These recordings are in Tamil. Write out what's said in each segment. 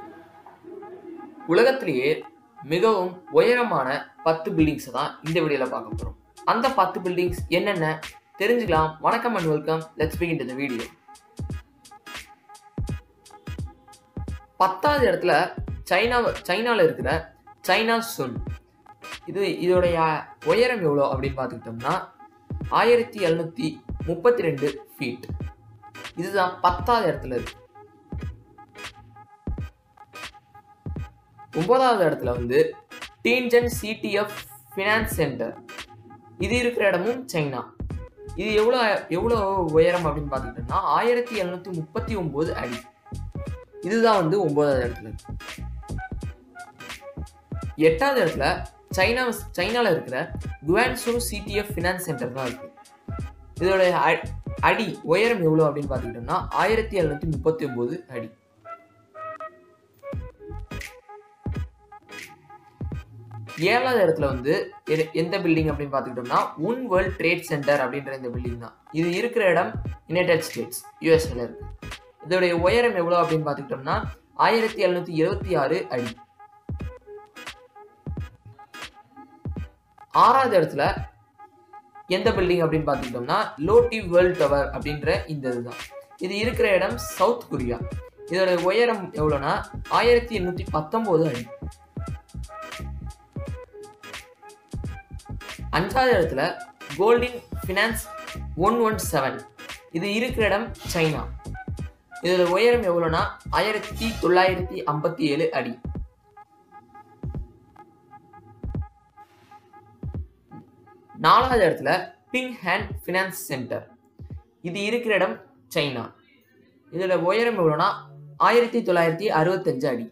உலகத்திலேயே மிகவும் உயரமான பத்து பில்டிங்ஸை தான் இந்த வீடியோவில் பார்க்க போகிறோம் அந்த பத்து பில்டிங்ஸ் என்னென்ன தெரிஞ்சுக்கலாம் வணக்கம் and welcome let's begin to the video பத்தாவது இடத்துல சைனா சைனாவில் இருக்கிற சைனா சுன் இது இதோடைய உயரம் எவ்வளோ அப்படின்னு பார்த்துக்கிட்டோம்னா ஆயிரத்தி எழுநூற்றி முப்பத்தி ரெண்டு ஃபீட் இதுதான் பத்தாவது இடத்துல இருக்கு ஒன்பதாவது இடத்துல வந்து டீன்ஜன் சிடிஎஃப் ஃபினான்ஸ் சென்டர் இது இருக்கிற இடமும் சைனா இது எவ்வளோ எவ்வளோ உயரம் அப்படின்னு பார்த்துக்கிட்டோம்னா ஆயிரத்தி எழுநூற்றி முப்பத்தி ஒம்பது அடி இதுதான் வந்து ஒன்பதாவது இடத்துல இருக்கு எட்டாவது இடத்துல சைனா சைனாவில் இருக்கிற குவான்சோ சிடிஎஃப் ஃபினான்ஸ் சென்டர் தான் இருக்கு இதோட அ- அடி உயரம் எவ்வளோ அப்படின்னு பார்த்துக்கிட்டோம்னா ஆயிரத்தி எழுநூற்றி முப்பத்தி ஒம்பது அடி ஏழாவது இடத்துல வந்து எது- எந்த பில்டிங் அப்படின்னு பார்த்துக்கிட்டோம்னா உன் வேர்ல்ட் ட்ரேட் சென்டர் அப்படின்ற இந்த பில்டிங் தான் இது இருக்கிற இடம் யுனைடெட் ஸ்டேட்ஸ் யூஎஸ்ல இருக்கு இதோடைய உயரம் எவ்வளோ அப்படின்னு பார்த்துக்கிட்டோம்னா ஆயிரத்தி எழுநூத்தி இருபத்தி ஆறு அடி ஆறாவது இடத்துல எந்த பில்டிங் அப்படின்னு பார்த்துக்கிட்டோம்னா லோட்டி வேர்ல்ட் டவர் அப்படின்ற இந்த இதுதான் இது இருக்கிற இடம் சவுத் கொரியா இதோட உயரம் எவ்வளோனா ஆயிரத்தி எண்ணூற்றி பத்தொம்போது அடி அஞ்சாவது இடத்துல Golden Finance one one seven இது இருக்கிற இடம் சைனா இதோட உயரம் எவ்வளோனா ஆயிரத்தி தொள்ளாயிரத்தி ஐம்பத்தி ஏழு அடி நாலாவது இடத்துல பிங் ஹேண்ட் ஃபினான்ஸ் சென்டர் இது இருக்கிற இடம் சைனா இதோட உயரம் எவ்வளோனா ஆயிரத்தி தொள்ளாயிரத்தி அறுபத்தஞ்சு அடி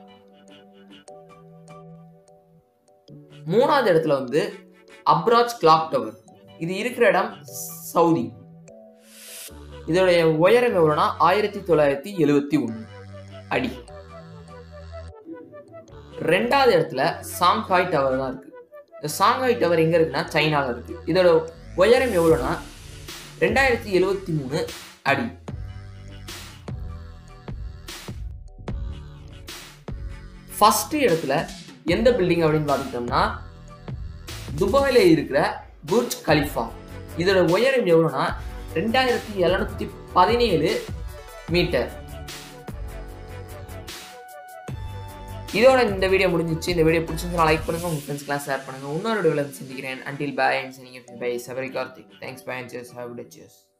மூணாவது இடத்துல வந்து அப்ராஜ் கிளாக் டவர் இது இருக்கிற இடம் சவுதி இதோடைய உயரம் எவ்வளோனா ஆயிரத்தி தொள்ளாயிரத்தி எழுவத்தி ஒன்று அடி ரெண்டாவது இடத்துல சாங்காய் டவர் தான் இருக்கு இந்த சாங்காய் டவர் எங்க இருக்குன்னா சைனால இருக்கு இதோட உயரம் எவ்வளோனா ரெண்டாயிரத்தி எழுவத்தி மூணு அடி ஃபர்ஸ்ட் இடத்துல எந்த பில்டிங் அப்படின்னு பார்த்துக்கிட்டோம்னா துபாயில இருக்கிற புர்ஜ் கலிஃபா இதோட உயரம் எவ்வளோனா ரெண்டாயிரத்தி எழுநூத்தி பதினேழு மீட்டர் இதோட இந்த வீடியோ முடிஞ்சிச்சு இந்த வீடியோ பிடிச்சிருந்தா லைக் பண்ணுங்க உங்க ஃப்ரெண்ட்ஸ்க்குலாம் ஷேர் பண்ணுங்க இன்னொரு வீடியோவில் சந்திக்கிறேன் அன்டில் பாய் அண்ட் சனிங்க bye Sabari Karthik thanks bye and சேஸ் ஹேவ் டச்சஸ்